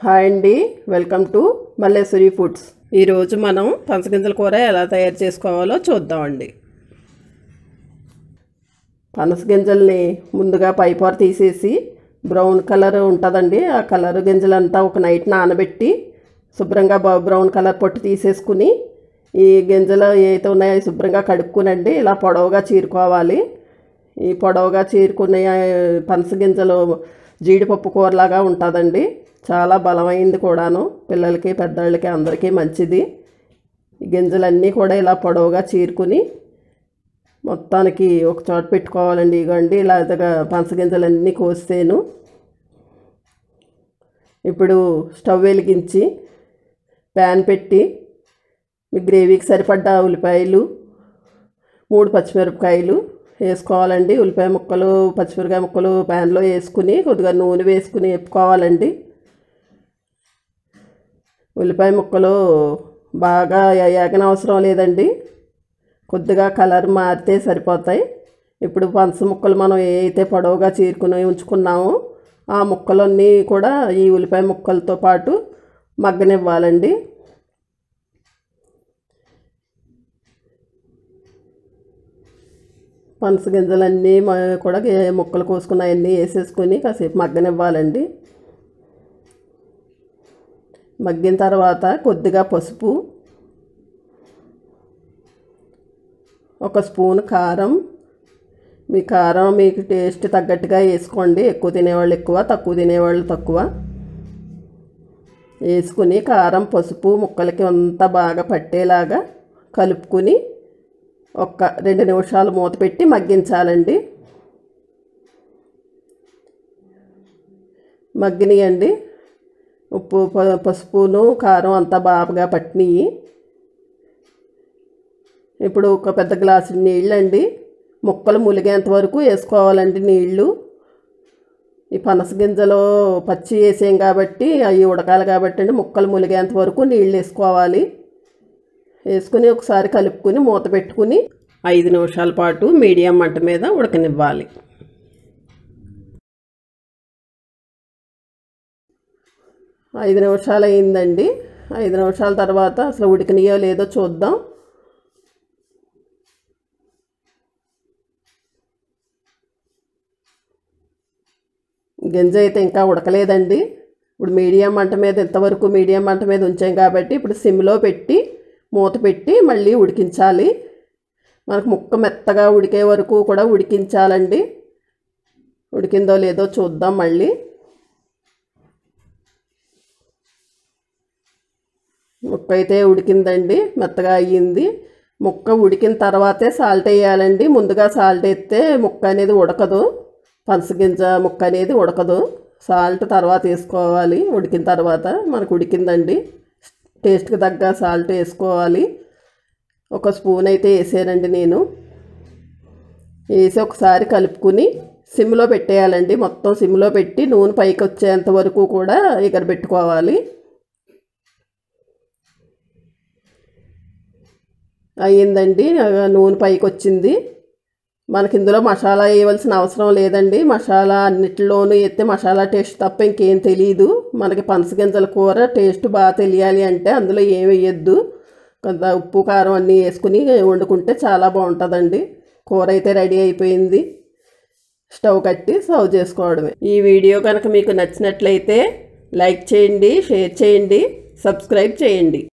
hi అండి welcome to Malleswari foods ఈరోజు మనం పనసగింజల కూర ఎలా తయారు చేసుకోవాలో చూద్దామండి పనసగింజల్ని ముందుగా పైపొర తీసేసి బ్రౌన్ కలర్ ఉంటుందండి ఆ కలర్ గింజలంతా ఒక నైట్ నానబెట్టి శుభ్రంగా బ- బ్రౌన్ కలర్ పొట్టు తీసేసుకుని ఈ గింజలు ఏవైతే ఉన్నాయో అవి శుభ్రంగా కడుక్కునండి ఇలా పొడవుగా చీరుకోవాలి ఈ పొడవుగా చీరుకునే పనస గింజలు జీడిపప్పు కూరలాగా ఉంటుందండి చాలా బలమైంది కూడాను పిల్లలకి పెద్దవాళ్ళకి అందరికీ మంచిది ఈ గింజలన్నీ కూడా ఇలా పొడవుగా చీరుకుని మొత్తానికి ఒక చోట పెట్టుకోవాలండి ఇగోండి ఇలాగ పనస గింజలన్నీ కోస్తేను ఇప్పుడు స్టవ్ వెలిగించి ప్యాన్ పెట్టి మీ గ్రేవీకి సరిపడ్డ ఉల్లిపాయలు మూడు పచ్చిమిరపకాయలు వేసుకోవాలండి ఉల్లిపాయ ముక్కలు పచ్చిమిరపకాయ ముక్కలు ప్యాన్లో వేసుకుని కొద్దిగా నూనె వేసుకుని వేపుకోవాలండి ఉల్లిపాయ ముక్కలు బాగా వేగన అవసరం లేదండి కొద్దిగా కలర్ మారితే సరిపోతాయి ఇప్పుడు పనస ముక్కలు మనం ఏ అయితే పొడవుగా చీరుకుని ఉంచుకున్నామో ఆ ముక్కలన్నీ కూడా ఈ ఉల్లిపాయ ముక్కలతో పాటు మగ్గనివ్వాలండి పనస గింజలన్నీ మ- కూడా గే- ముక్కలు కోసుకున్న అవన్నీ వేసేసుకొని కాసేపు మగ్గనివ్వాలండి మగ్గిన తర్వాత కొద్దిగా పసుపు ఒక స్పూన్ కారం మీ కారం మీకు టేస్ట్ తగ్గట్టుగా వేసుకోండి ఎక్కువ తినేవాళ్ళు ఎక్కువ తక్కువ తినేవాళ్ళు తక్కువ వేసుకుని కారం పసుపు ముక్కలకి అంతా బాగా పట్టేలాగా కలుపుకుని ఒక రెండు నిమిషాలు మూత పెట్టి మగ్గించాలండి మగ్గినాయండి ఉప్పు ప- పసుపును కారం అంతా బాగా పట్టినాయి ఇప్పుడు ఒక పెద్ద గ్లాసు నీళ్ళండి ముక్కలు ములిగేంత వరకు వేసుకోవాలండి నీళ్ళు ఈ పనస గింజలు పచ్చి వేసాం కాబట్టి అవి ఉడకాలి కాబట్టి అండి ముక్కలు ములిగేంత వరకు నీళ్ళు వేసుకోవాలి వేసుకుని ఒకసారి కలుపుకుని మూత పెట్టుకుని ఐదు నిమిషాల పాటు మీడియం మంట మీద ఉడకనివ్వాలి ఐదు నిమిషాలు అయిందండి ఐదు నిమిషాల తర్వాత అసలు ఉడికినాయో లేదో చూద్దాం గింజ అయితే ఇంకా ఉడకలేదండి ఇప్పుడు మీడియం మంట మీద ఇంతవరకు మీడియం మంట మీద ఉంచాం కాబట్టి ఇప్పుడు సిమ్లో పెట్టి మూత పెట్టి మళ్ళీ ఉడికించాలి మనకు ముక్క మెత్తగా ఉడికే వరకు కూడా ఉడికించాలండి ఉడికిందో లేదో చూద్దాం మళ్ళీ ముక్క అయితే ఉడికిందండి మెత్తగా అయ్యింది ముక్క ఉడికిన తర్వాతే సాల్ట్ వేయాలండి ముందుగా సాల్ట్ వేస్తే ముక్క అనేది ఉడకదు పనసగింజ ముక్క అనేది ఉడకదు సాల్ట్ తర్వాత వేసుకోవాలి ఉడికిన తర్వాత మనకు ఉడికిందండి టేస్ట్కి తగ్గ సాల్ట్ వేసుకోవాలి ఒక స్పూన్ అయితే వేసానండి నేను వేసి ఒకసారి కలుపుకుని సిమ్లో పెట్టేయాలండి మొత్తం సిమ్లో పెట్టి నూనె పైకి వచ్చేంత వరకు కూడా ఎగరబెట్టుకోవాలి అయ్యిందండి ఆ నూనె పైకి వచ్చింది మనకి ఇందులో మసాలా వేయవలసిన అవసరం లేదండి మసాలా అన్నిటిలోనూ ఎత్తే మసాలా టేస్ట్ తప్ప ఇంకేం తెలియదు మనకి పనసగింజల కూర టేస్ట్ బాగా తెలియాలి అంటే అందులో ఏం వేయద్దు కొంత ఉప్పు కారం అన్నీ వేసుకుని వండుకుంటే చాలా బాగుంటుందండి కూర అయితే రెడీ అయిపోయింది స్టవ్ కట్టి సర్వ్ చేసుకోవడమే ఈ వీడియో కనుక మీకు నచ్చినట్లయితే లైక్ చేయండి షేర్ చేయండి సబ్స్క్రైబ్ చేయండి